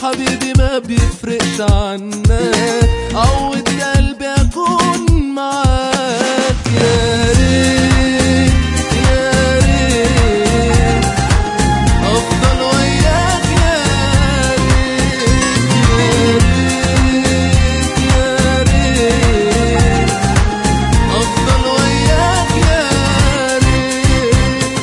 حبيبي ما بيفرقش عنك عود قلبي اكون معاك يا ريت يا ريت افضل وياك يا ريت يا ريت يا ريت افضل وياك يا ريت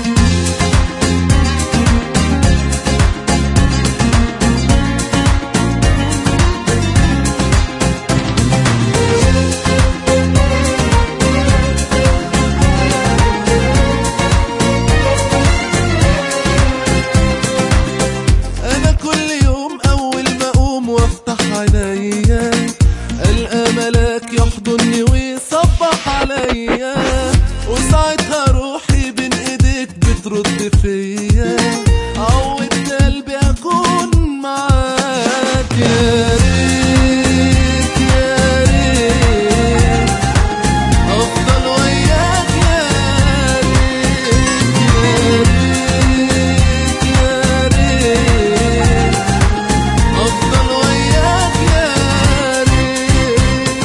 انا كل يوم اول ما اقوم وافتح عينيا القى ملاك يحضني ويصبح عليا وساعتها روحي بين ايديك بترد فيا عودت قلبي اكون معاك يا ريت يا ريت افضل وياك يا ريت يا ريت يا ريت افضل وياك يا ريت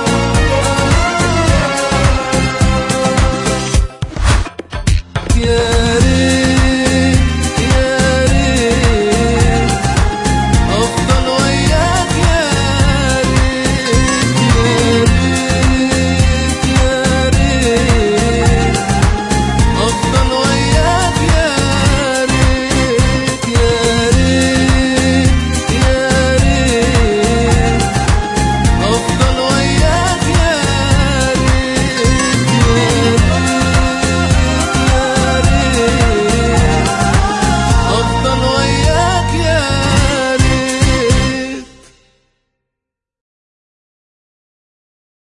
يا